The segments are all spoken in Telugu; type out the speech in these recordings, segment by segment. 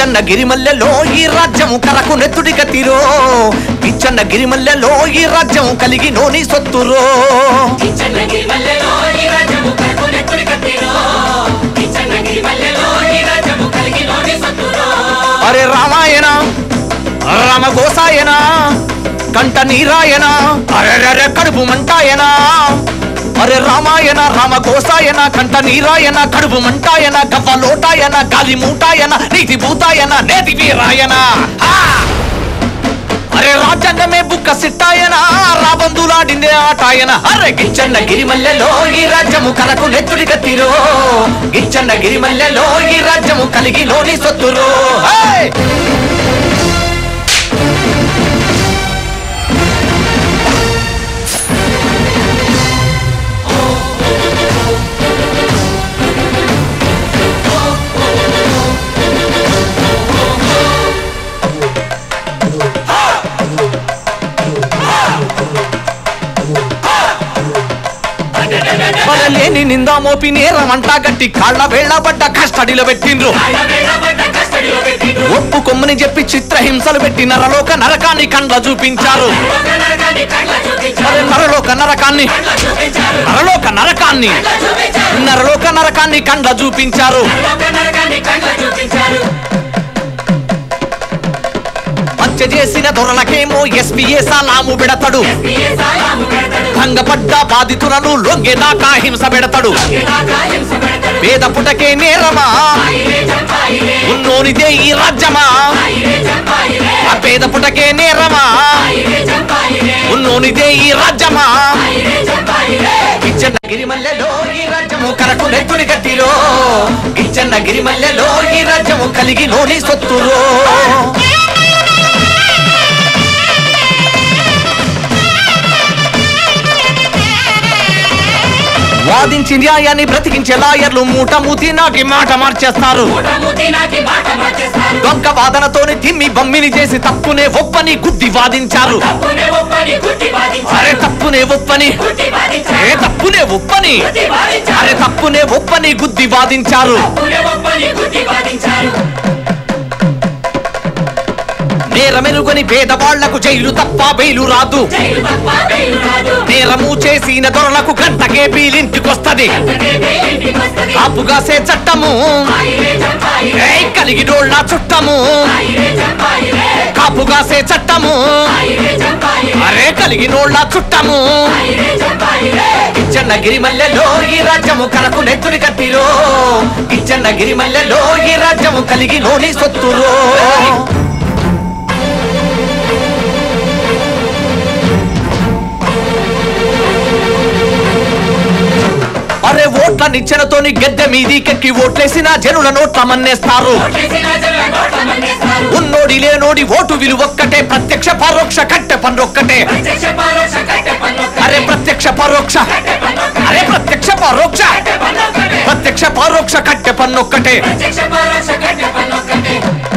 గిచ్చన్న గిరిమల్లెలో ఈ రాజ్యము కరకు నెత్తుడి కత్తిరో గిచ్చన్న గిరిమల్లెలో ఈ రాజ్యము కలిగి నోని సొత్తురో కిచ్చన్నగిరి మల్లెలో ఈ రాజ్యము కరుకునెత్తుడి కత్తిరో కిచ్చన్నగిరి మల్లెలో ఈ రాజ్యము కలిగి నోటి సత్తురో అరే రామాయణ రామ గోసాయన కంట నీరాయన అరెరెరె కడుపు మంటాయన అరే రామాయణ రామ గోసాయన కంట నీరాయన కడుపు మంటాయన గవ్వ లోటాయన గాలి మూటాయన నీతి భూతాయన నేతి వీరాయన ఆ! అరే రాజ్యాంగమే బుక్క సిట్టాయన రాబందులాడిందే ఆటాయన అరే గిచ్చన్న గిరిమల్లెలో ఈ రాజ్యము కలకు నెత్తుడి కత్తిరో గిచ్చన్న గిరిమల్లెలో ఈ రాజ్యము కలిగి లోని సొత్తురో హే! లేని నిందా మోపి నేరమంటా గట్టి కాళ్ళ వేళ్ళ పడ్డ కస్టడీలో పెట్టిండ్రు ఆయన వెళ్ళబడ్డ కస్టడీలో పెట్టిండ్రు ఒప్పు కొమ్మని చెప్పి చిత్రహింసలు పెట్టి నరలోక నరకాన్ని కండ్ల చూపించారు ఒక నరకాన్ని కళ్ళ చూపించారు అరే నరలోక నరకాన్ని కళ్ళ చూపించారు నరలోక నరకాన్ని కళ్ళ చూపించారు నరలోక నరకాన్ని కండ్ల చూపించారు ఒక నరకాన్ని కళ్ళ చూపించారు హత్య చేసిన దొరలకేమో ఎస్పీఏ సలాము పెడతాడు ఎస్పీఏ సాయాము పెడతాడు భంగపడ్డ బాధితులను లొంగెనాక హింస పెడతాడు ఇలాగా హింస పెడతాడు పేద పుటకే నేరమా ఆయిరే చంపాయిరే ఉన్నోనిదే ఈ రాజ్యమా ఆయిరే చంపాయిరే ఆ పేద పుటకే నేరమా ఆయిరే చంపాయిరే ఉన్నోనిదే ఈ రాజ్యమా ఆయిరే చంపాయిరే గిచ్చన్న గిరిమల్లెలో ఈ రాజ్యము కరకు నెత్తుడి కట్టిరో గిచ్చన్న గిరిమల్లెలో ఈ రాజ్యము కలిగి లోని సొత్తురో వాదించి న్యాయాన్ని బ్రతికించే లాయర్లు మూట మూతి నాకి మాట మార్చేస్తారు మూటమూతి నాకి మాట మార్చేస్తారు దొంగ వాదనతోని తిమ్మి బమ్మిని చేసి తప్పునే ఒప్పని గుద్ది వాదించారు తప్పునే ఒప్పని గుట్టి బాధించారు అరే తప్పునే ఒప్పని గుట్టి ఏ బాధించారు తప్పునే ఒప్పని గుట్టి బాధించారు అరే తప్పునే ఒప్పని గుద్ది వాదించారు తప్పునే ఒప్పని గుట్టి బాధించారు నేరమెరుగని పేదవాళ్లకు జైలు తప్ప బెయిలు రాదు జైలు తప్ప బెయిలు రాదు నేరము చేసిన దొరలకు గంటకే బీలింటికొస్తది అంతకే బెయిలింటికి వస్తది కాపుగాసే చట్టము ఆయిరే చంపాయిరే ఏయ్ కలిగినోళ్ళ చుట్టము ఆయిరే చంపాయిరే కాపుగాసే చట్టము ఆయిరే చంపాయిరే అరే కలిగినోళ్ళ చుట్టము ఆయిరే చంపాయిరే ఇచ్చన్న గిరిమల్లెలో ఈ రాజ్యము కరకు నెత్తుని కట్టిరో ఇచ్చన్న గిరిమల్లెలో ఈ రాజ్యము కలిగి లోని సొత్తురో అరే ఓట్ల నిచ్చెనతోని గద్దె మీదికెక్కి ఓట్లేసిన జనుల నోట్ల మన్నేస్తారు చేసిన జనుల నోట్ల మన్నేస్తారు ఉన్నోడి లేనోడి ఓటు విలువ ఒక్కటే ప్రత్యక్ష పరోక్ష కట్టె పన్నొక్కటే ప్రత్యక్ష పరోక్ష కట్టె పన్నొక్కటే. అరే ప్రత్యక్ష పరోక్ష కట్టె పన్నొక్కటే. అరే ప్రత్యక్ష పరోక్ష కట్టె పన్నొక్కటే. ప్రత్యక్ష పరోక్ష కట్టె పన్నొక్కటే ప్రత్యక్ష పరోక్ష కట్టె పన్నొక్కటే.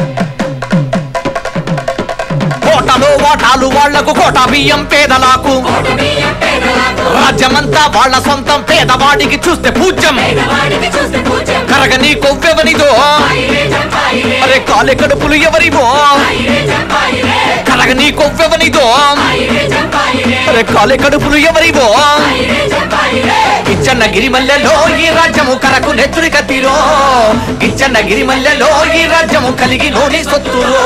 కోటలో వాటాలు వాళ్లకు కోట బియ్యం పేదలకు ఓటు బియ్యం పేదలకు. రాజ్యమంతా వాళ్ళ సొంతం పేదవాడికి చూస్తే పూజ్యం పేదవాడికి చూస్తే పూజ్యం. కరగని కొవ్వెవనిదో ఆయిరే చంపాయిరే. అరే కాలే కడుపులు ఎవరివో ఆయిరే చంపాయిరే. కరగని కొవ్వెవనిదో ఆయిరే చంపాయిరే. అరే కాలే కడుపులు ఎవరివో ఆయిరే చంపాయిరే. ఇచ్చన్న గిరిమల్లెలో ఈ రాజ్యము కరకు నెత్తుడి కత్తిరో ఇచ్చన్న గిరిమల్లెలో ఈ రాజ్యము కలిగి లోని సొత్తురో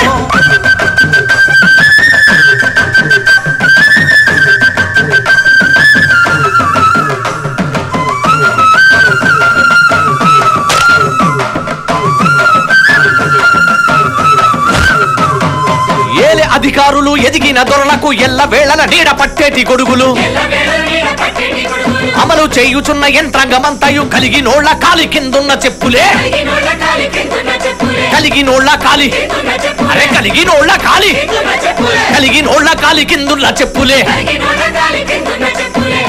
ఏలే అధికారులు ఎదిగిన దొరలకు ఎల్ల వేళల నీడ పట్టేటి గొడుగులు ఎల్లవేళ నీడ పట్టేటి గొడుగులు. అమలు చేయుచున్న యంత్రాంగమంతయు కలిగినోళ్ల కాలి కిందున్న చెప్పులే కలిగినోళ్ళ కాలి కిందున్న చెప్పులే. కలిగినోళ్ల కాలి కిందున్న చెప్పులే. అరే కలిగినోళ్ల కాలి కిందున్న చెప్పులే. కలిగినోళ్ల కాలి కిందున్న చెప్పులే కలిగినోళ్ళ కాలి కిందున్న చెప్పులే.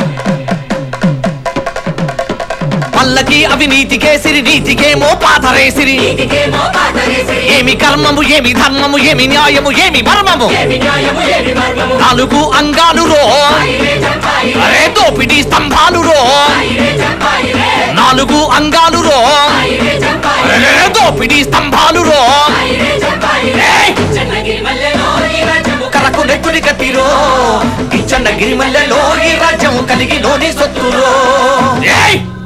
పల్లకి అవినీతికే సిరి నీతికేమో పాతరేసిరి నీతికేమో పాతరేసిరి. ఏమి కర్మము ఏమి ధర్మము ఏమి న్యాయము ఏమి మర్మము ఏమి న్యాయము ఏమి మర్మము. నాలుగు అంగాలు రో ఆయిరే చంపాయిరే. అరే దోపిడీ స్తంభాలు రో ఆయిరే చంపాయిరే. నాలుగు అంగాలు రో ఆయిరే చంపాయిరే. అరే దోపిడీ స్తంభాలు రో ఆయిరే చెన్నగిరి మల్లెలో ఈ రాజ్యము కలిగి నోని సొత్తురో ఏయ్